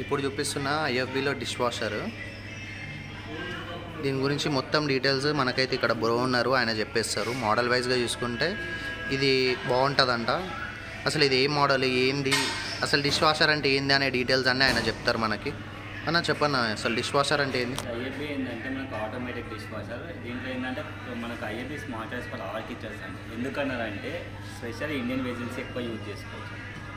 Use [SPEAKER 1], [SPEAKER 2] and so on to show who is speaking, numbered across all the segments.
[SPEAKER 1] ఇప్పుడు చూపిస్తున్న ఐఎఫ్బిలో dish washer దీని గురించి మొత్తం డీటెయిల్స్ మనకైతే ఇక్కడ బ్రో ఉన్నారు ఆయన చెప్పేస్తారు మోడల్ వైజ్గా చూసుకుంటే ఇది బాగుంటుందంట అసలు ఇది ఏ మోడల్ ఏంది అసలు డిష్ వాషర్ అంటే ఏంది అనే డీటెయిల్స్ అన్నీ ఆయన చెప్తారు మనకి అన్న చెప్పన్న అసలు డిష్ వాషర్ అంటే ఏంది
[SPEAKER 2] ఐఎఫ్బి ఏంటంటే మనకు ఆటోమేటిక్ డిష్ వాషర్ దీంట్లో ఏంటంటే మనకు IFB smart choice for all kitchens అండి ఎందుకన్నారంటే స్పెషల్ ఇండియన్ వెజిల్స్ ఎక్కువ యూజ్ చేసుకోవచ్చు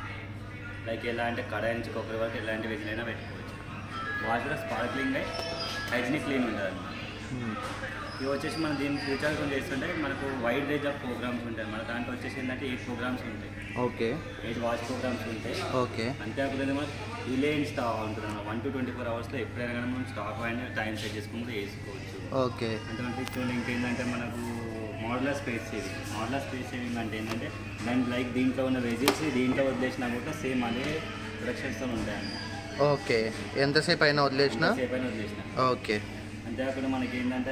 [SPEAKER 2] లైక్ ఎలా అంటే కడాయి నుంచి కొబ్బరి వరకు ఎలాంటి వెజిల్ అయినా పెట్టుకోవచ్చు వాష్ కూడా స్పార్క్లింగ్ అయి హైజీనిక్ క్లీన్ ఉంటుంది అన్నమాట ఇవి వచ్చేసి మనం దీని ఫ్యూచర్ కొంచెం చేస్తుంటే మనకు వైడ్ రేంజ్ ఆఫ్ ప్రోగ్రామ్స్ ఉంటాయి మన దాంట్లో వచ్చేసి ఏంటంటే ఎయిట్ ప్రోగ్రామ్స్ ఉంటాయి
[SPEAKER 1] ఓకే
[SPEAKER 2] ఎయిట్ వాచ్ ప్రోగ్రామ్స్ ఉంటాయి
[SPEAKER 1] ఓకే
[SPEAKER 2] అంతేకాకుండా మనం రిలే ఇన్ స్టాక్ ఉంటుంది వన్ టు ట్వంటీ ఫోర్ అవర్స్లో ఎప్పుడైనా కానీ మనం స్టాక్ అయినా టైం సెట్ చేసుకుని కూడా వేసుకోవచ్చు
[SPEAKER 1] ఓకే
[SPEAKER 2] అంటే మనకి చూడండి ఇంకేంటంటే మనకు modular space saving modular space saving అంటే ఏంటంటే దాని లైక్ దీంట్లో ఉన్న వెజిల్స్ దీంట్లో వదిలేసినా కూడా సేమ్ అదే ప్రొడక్షన్స్తో ఉంటాయండి
[SPEAKER 1] ఓకే ఎంతసేపు అయినా వదిలేసిన
[SPEAKER 2] సేపు అయినా వదిలేసిన
[SPEAKER 1] ఓకే
[SPEAKER 2] అంతేకాకుండా మనకి ఏంటంటే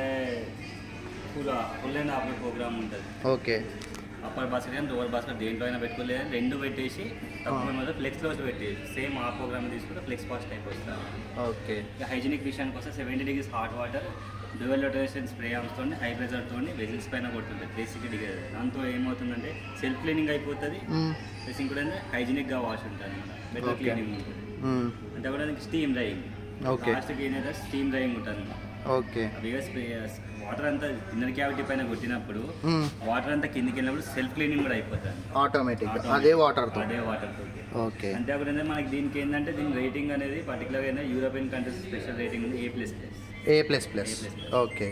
[SPEAKER 2] full full and upper program ఉంటుంది
[SPEAKER 1] ఓకే
[SPEAKER 2] అప్పర్ బాస్కెట్ కానీ లోవర్ బాస్కెట్ దేంట్లో అయినా పెట్టుకోలేదు రెండు పెట్టేసి తక్కువ మీద ఫ్లెక్స్లో పెట్టేసి సేమ్ ఆ ప్రోగ్రామ్ తీసుకుంటే ఫ్లెక్స్ ఫాస్ట్ అయిపోతుంది
[SPEAKER 1] ఓకే
[SPEAKER 2] ఇక హైజీనిక్ విషయానికి వస్తే seventy degrees hot water dual rotation spray ఆమ్స్తో హై ప్రెజర్తో వెజిల్స్ పైన కొడుతుంది త్రీ సిక్స్టీ డిగ్రీ దాంతో ఏమవుతుందంటే సెల్ఫ్ క్లీనింగ్ అయిపోతుంది ప్లస్ ఇంకోటి హైజీనిక్గా వాష్ ఉంటుంది అనమాట బెటర్
[SPEAKER 1] Okay.
[SPEAKER 2] క్లీనింగ్ ఉంటుంది అంటే కూడా స్టీమ్ డ్రైయింగ్
[SPEAKER 1] Okay.
[SPEAKER 2] లాస్ట్కి ఏంటంటే స్టీమ్ డ్రైయింగ్ ఉంటుంది అనమాట
[SPEAKER 1] ఓకే
[SPEAKER 2] అవిగా స్ప్రే వాటర్ అంతా ఇన్నర్ క్యావిటీ పైన కొట్టినప్పుడు వాటర్ అంతా కిందికి వెళ్ళినప్పుడు సెల్ఫ్ క్లీనింగ్ కూడా అయిపోతుంది
[SPEAKER 1] ఆటోమేటిక్ అదే వాటర్తో
[SPEAKER 2] అదే వాటర్ తోటి
[SPEAKER 1] ఓకే
[SPEAKER 2] అంతేకాకుండా మనకి దీనికి ఏంటంటే దీని రేటింగ్ అనేది పర్టికులర్గా ఏంటంటే యూరోపియన్ కంట్రీస్ స్పెషల్ రేటింగ్ ఉంది A plus plus
[SPEAKER 1] A plus plus okay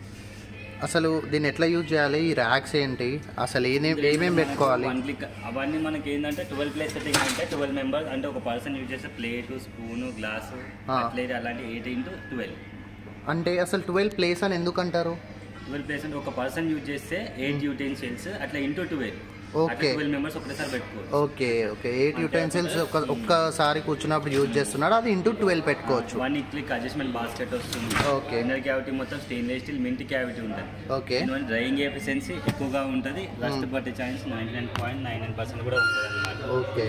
[SPEAKER 1] అసలు దీన్ని ఎట్లా యూజ్ చేయాలి ఈ ర్యాక్స్ ఏంటి అసలు ఏమేమి ఏమేమి పెట్టుకోవాలి
[SPEAKER 2] వన్ క్లిక్ అవన్నీ మనకి ఏంటంటే ట్వెల్వ్ ప్లేస్ సెట్టింగ్ అంటే ట్వెల్వ్ మెంబర్స్ అంటే ఒక పర్సన్ యూజ్ చేస్తే plate spoon glass
[SPEAKER 1] Ah.
[SPEAKER 2] Plate అలాంటి ఎయిట్ ఇంటూ ట్వెల్వ్
[SPEAKER 1] అంటే అసలు ట్వెల్వ్ ప్లేస్ అని ఎందుకు అంటారు
[SPEAKER 2] ట్వెల్వ్ ప్లేస్ అంటే ఒక పర్సన్ యూజ్ చేస్తే ఎయిట్ యూటెన్సిల్స్ అట్లా ఇంటూ ట్వెల్వ్ అట్లా
[SPEAKER 1] Okay.
[SPEAKER 2] ట్వెల్వ్ మెంబర్స్ ఒకటేసారి పెట్టుకోవచ్చు
[SPEAKER 1] ఓకే ఓకే ఎయిట్ యూటెన్సిల్స్ ఒక ఒక్కసారి కూర్చున్నప్పుడు యూజ్ చేస్తున్నాడు అది ఇంటూ ట్వెల్వ్ పెట్టుకోవచ్చు
[SPEAKER 2] వన్ క్లిక్ అడ్జస్ట్మెంట్ బాస్కెట్ వస్తుంది
[SPEAKER 1] Okay.
[SPEAKER 2] ఇన్నర్ క్యావిటీ మొత్తం స్టెయిన్లెస్ స్టీల్ మింట్ క్యావిటీ ఉంటుంది
[SPEAKER 1] ఓకే
[SPEAKER 2] దీనివల్ల డ్రైయింగ్ ఎఫిషియన్సీ ఎక్కువగా ఉంటుంది రస్ట్ పట్టే chance nine nine point nine nine percent కూడా ఉంటుంది అన్నమాట
[SPEAKER 1] ఓకే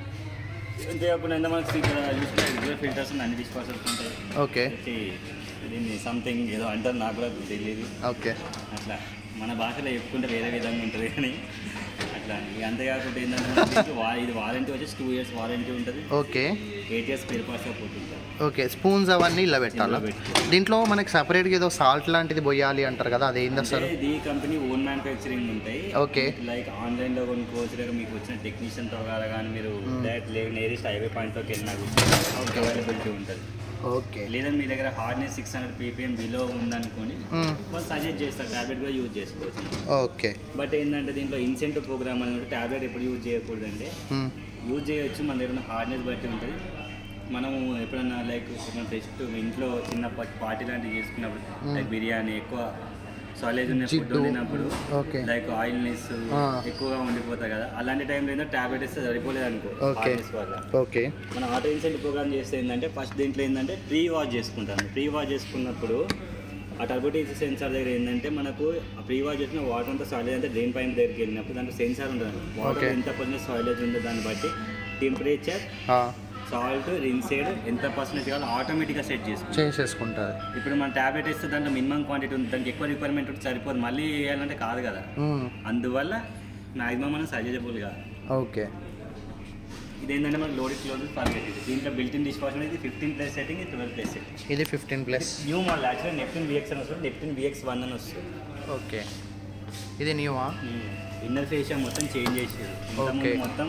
[SPEAKER 2] అంతేకాకుండా ఎంత మనకి ఇక్కడ చూసుకుంటే రెగ్యులర్ ఫిల్టర్స్ అన్ని డిస్పాసర్స్ ఉంటాయి
[SPEAKER 1] ఓకే
[SPEAKER 2] వచ్చి దీన్ని సంథింగ్ ఏదో అంటారు నాకు కూడా తెలియదు
[SPEAKER 1] ఓకే
[SPEAKER 2] అట్లా మన భాషలో చెప్పుకుంటే వేరే విధంగా ఉంటుంది కానీ అట్లా ఇక అంతేకాకుండా ఏంటంటే మనకి దీనికి వా- ఇది వారంటీ వచ్చేసి టూ ఇయర్స్ వారంటీ ఉంటుంది
[SPEAKER 1] okay
[SPEAKER 2] eight years spare parts support ఉంటుంది
[SPEAKER 1] ఓకే స్పూన్స్ అవన్నీ ఇలా పెట్టాలా
[SPEAKER 2] ఇందులో పెట్టుకో.
[SPEAKER 1] దీంట్లో మనకి సపరేట్గా ఏదో సాల్ట్ లాంటిది పోయాలి అంటారు కదా అదేంది అసలు
[SPEAKER 2] అంటే ఈ కంపెనీ ఓన్ మ్యానుఫ్యాక్చరింగ్ ఉంటాయి
[SPEAKER 1] ఓకే.
[SPEAKER 2] లైక్ ఆన్లైన్ లో కొనుక్కోవచ్చు లేదా మీకు వచ్చిన టెక్నీషియన్ తో కాదు కానీ మీరు డైరెక్ట్ లేదు నేరెస్ట్ హైవే పాయింట్ లోకి వెళ్ళినా కూడా అవైలబిలిటీ ఉంటుంది
[SPEAKER 1] ఓకే
[SPEAKER 2] లేదా మీ దగ్గర hardness six hundred PPM below ఉందనుకోని
[SPEAKER 1] మ్మ్.
[SPEAKER 2] వాళ్ళు సజెస్ట్ చేస్తారు ట్యాబ్లెట్ కూడా యూజ్ చేసుకోవచ్చు
[SPEAKER 1] ఓకే
[SPEAKER 2] బట్ ఏంటంటే దీంట్లో ఇన్సెంటివ్ ప్రోగ్రామ్ అనేది ట్యాబ్లెట్ ఎప్పుడు యూజ్ చేయకూడదంటే
[SPEAKER 1] మ్మ్.
[SPEAKER 2] యూజ్ చేయొచ్చు మన దగ్గర హార్డ్నెస్ బట్టి ఉంటుంది మనము ఎప్పుడన్నా లైక్ మన ఫెస్ట్ ఇంట్లో చిన్న పార్టీ లాంటివి చేసుకున్నప్పుడు లైక్ బిర్యానీ ఎక్కువ సాలేజ్ ఉన్న ఫుడ్
[SPEAKER 1] జిడ్డు.
[SPEAKER 2] వండినప్పుడు
[SPEAKER 1] ఓకే.
[SPEAKER 2] లైక్ ఆయిల్నెస్
[SPEAKER 1] ఆ.
[SPEAKER 2] ఎక్కువగా ఉండిపోతాయి కదా అలాంటి టైంలో ఏంటో టాబ్లెట్ ఇస్తే సరిపోలేదు అనుకో
[SPEAKER 1] ఓకే.
[SPEAKER 2] hardness వల్ల
[SPEAKER 1] ఓకే
[SPEAKER 2] మన ఆటో ఇన్సెంట్ ప్రోగ్రామ్ చేస్తే ఏంటంటే ఫస్ట్ దీంట్లో ఏంటంటే ప్రీ వాష్ చేసుకుంటాను ప్రీ వాష్ చేసుకున్నప్పుడు ఆ టర్బోటిక్ సెన్సార్ దగ్గర ఏంటంటే మనకు ఆ ప్రీ వాష్ చేసిన వాటర్ అంతా సాయిలేజ్ అంటే డ్రైన్ పైప్ దగ్గరికి వెళ్ళినప్పుడు దాంట్లో సెన్సార్ ఉంటుంది వాటర్
[SPEAKER 1] Okay.
[SPEAKER 2] ఎంత పర్సెంట్ సాయిలేజ్ ఉందో దాన్ని బట్టి టెంపరేచర్
[SPEAKER 1] ఆ,
[SPEAKER 2] సాల్ట్ రిన్సేడ్ ఎంత పర్సెంటేజ్ కావాలో ఆటోమేటిక్గా సెట్ చేసుకుంటాం
[SPEAKER 1] చేసేసుకుంటుంది
[SPEAKER 2] ఇప్పుడు మన టాబ్లెట్ ఇస్తే దాంట్లో మినిమం క్వాంటిటీ ఉంది దానికి ఎక్కువ రిక్వైర్మెంట్ ఉంటే సరిపోదు మళ్ళీ వేయాలంటే కాదు కదా
[SPEAKER 1] మ్మ్.
[SPEAKER 2] అందువల్ల మ్యాక్సిమం మనం సజెజబుల్ కాదు
[SPEAKER 1] ఓకే
[SPEAKER 2] ఇదేంటంటే మనకి లోడ్ క్లోజ్ ఫర్గెట్ ఇది దీంట్లో బిల్ట్ ఇన్ డిష్ వాష్ అనేది fifteen place setting twelve place setting
[SPEAKER 1] ఇది fifteen plus
[SPEAKER 2] new model actually Neptune VX అని వస్తుంది నెప్టిన్ విఎక్స్ వన్ అని వస్తుంది
[SPEAKER 1] ఓకే ఇది న్యూవా
[SPEAKER 2] ఇన్నర్ ఫేషియా మొత్తం చేంజ్ చేసారు
[SPEAKER 1] Okay.
[SPEAKER 2] మొత్తం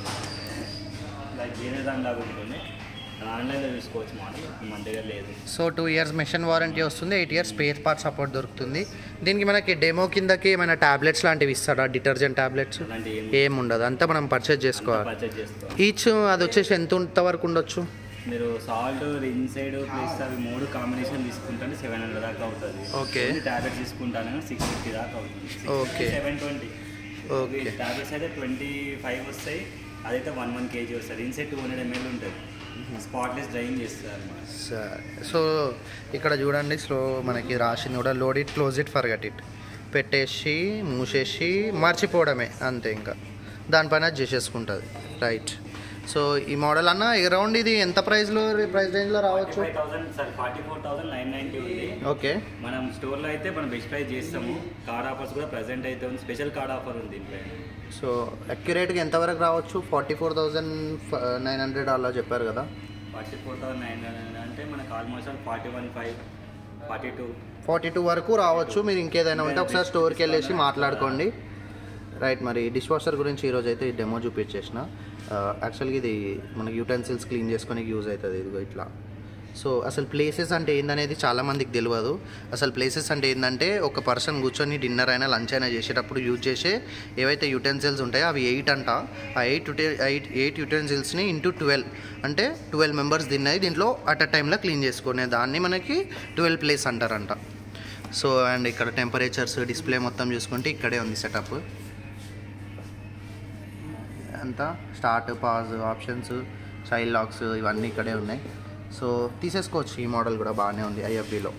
[SPEAKER 2] లైక్ వేరే దాని లాగా ఉంటుంది ఆన్లైన్లో చూసుకోవచ్చు మోడల్ మన దగ్గర లేదు
[SPEAKER 1] so two years machine warranty వస్తుంది eight years spare part support దొరుకుతుంది దీనికి మనకి డెమో కిందకి ఏమైనా టాబ్లెట్స్ లాంటివి ఇస్తాడా డిటర్జెంట్ టాబ్లెట్స్
[SPEAKER 2] అలాంటి ఏం
[SPEAKER 1] ఏం ఉండదు అంతా మనం పర్చేజ్ చేసుకోవాలి
[SPEAKER 2] పర్చేజ్ చేస్తాం
[SPEAKER 1] ఈచ్ అది వచ్చేసి ఎంత ఎంత వరకు ఉండొచ్చు
[SPEAKER 2] మీరు సాల్ట్ ఇన్సైడ్ ప్లస్ అవి మూడు కాంబినేషన్ తీసుకుంటే సెవెన్ హండ్రెడ్ దాకా అవుతుంది
[SPEAKER 1] Okay.
[SPEAKER 2] టాబ్లెట్స్ తీసుకుంటాను సిక్స్ ఫిఫ్టీ దాకా అవుతుంది
[SPEAKER 1] Okay.
[SPEAKER 2] Seven twenty
[SPEAKER 1] Okay.
[SPEAKER 2] Tablets అయితే ట్వంటీ ఫైవ్ వస్తాయి అదైతే వన్ వన్ కేజీ వస్తుంది ఇన్సైడ్ టూ హండ్రెడ్ ఎంఎల్ ఉంటుంది స్పాట్లెస్ డ్రైయింగ్ చేస్తారు అన్నమాట
[SPEAKER 1] సరే సో ఇక్కడ చూడండి సో మనకి రాసింది కూడా load it close it forget it పెట్టేసి మూసేసి మర్చిపోవడమే అంతే ఇంకా దానిపైన అది చేసేసుకుంటుంది రైట్ సో ఈ మోడల్ అన్న అరౌండ్ ఇది ఎంత ప్రైస్లో ప్రైస్ రేంజ్లో రావచ్చు
[SPEAKER 2] five thousand sir forty four thousand nine ninety ఉంది
[SPEAKER 1] ఓకే
[SPEAKER 2] మనం స్టోర్లో అయితే మనం బెస్ట్ ప్రైస్ చేస్తాము కార్డ్ ఆఫర్స్ కూడా ప్రజెంట్ అయితే ఉంది స్పెషల్ కార్డ్ ఆఫర్ ఉంది దీంట్లో
[SPEAKER 1] సో అక్యురేట్గా ఎంతవరకు రావచ్చు forty four thousand nine hundred అలా చెప్పారు కదా
[SPEAKER 2] ఫార్టీ ఫోర్ థౌసండ్ నైన్ అంటే మనకు almost forty one five forty two
[SPEAKER 1] forty two వరకు రావచ్చు మీరు ఇంకేదైనా ఉంటే ఒకసారి స్టోర్కి వెళ్ళేసి మాట్లాడుకోండి రైట్ మరి డిష్ వాషర్ గురించి ఈరోజు అయితే ఈ డెమో చూపించేసిన యాక్చువల్గా ఇది మనకి యూటెన్సిల్స్ క్లీన్ చేసుకొని యూజ్ అవుతుంది ఇదిగో ఇట్లా సో అసలు ప్లేసెస్ అంటే ఏందనేది చాలామందికి తెలియదు అసలు ప్లేసెస్ అంటే ఏంటంటే ఒక పర్సన్ కూర్చొని డిన్నర్ అయినా లంచ్ అయినా చేసేటప్పుడు యూజ్ చేసే ఏవైతే యూటెన్సిల్స్ ఉంటాయో అవి ఎయిట్ అంట ఆ ఎయిట్ ఎయిట్ ఎయిట్ యూటెన్సిల్స్ని ఇంటూ ట్వెల్వ్ అంటే ట్వెల్వ్ మెంబర్స్ తిన్నది దీంట్లో అట్ అ టైంలో క్లీన్ చేసుకునే దాన్ని మనకి ట్వెల్వ్ ప్లేస్ అంటారంట సో అండ్ ఇక్కడ టెంపరేచర్స్ డిస్ప్లే మొత్తం చూసుకుంటే ఇక్కడే ఉంది సెటప్ అంతా start pause options child locks ఇవన్నీ ఇక్కడే ఉన్నాయి సో తీసేసుకోవచ్చు ఈ మోడల్ కూడా బాగానే ఉంది ఐఎఫ్బిలో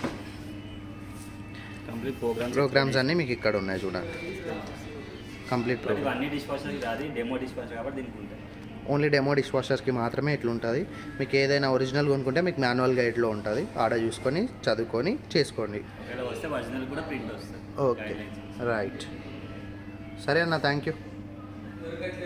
[SPEAKER 2] కంప్లీట్ ప్రోగ్రామ్
[SPEAKER 1] ప్రోగ్రామ్స్ అన్నీ మీకు ఇక్కడ ఉన్నాయి చూడండి కంప్లీట్ ప్రోగ్రామ్
[SPEAKER 2] అన్ని డిష్ వాషర్ కాదు డెమో డిష్ వాషర్ కాబట్టి దీనికి ఉంటాయి
[SPEAKER 1] ఓన్లీ డెమో డిష్ వాషర్స్కి మాత్రమే ఇట్లా ఉంటుంది మీకు ఏదైనా ఒరిజినల్ కొనుక్కుంటే మీకు మాన్యువల్ గైడ్లో ఉంటుంది ఆడ చూసుకొని చదువుకొని చేసుకోండి
[SPEAKER 2] ఒకవేళ వస్తే ఒరిజినల్ కూడా ప్రింట్ వస్తుంది
[SPEAKER 1] ఓకే
[SPEAKER 2] Guidelines.
[SPEAKER 1] రైట్ సరే అన్న థ్యాంక్ యూ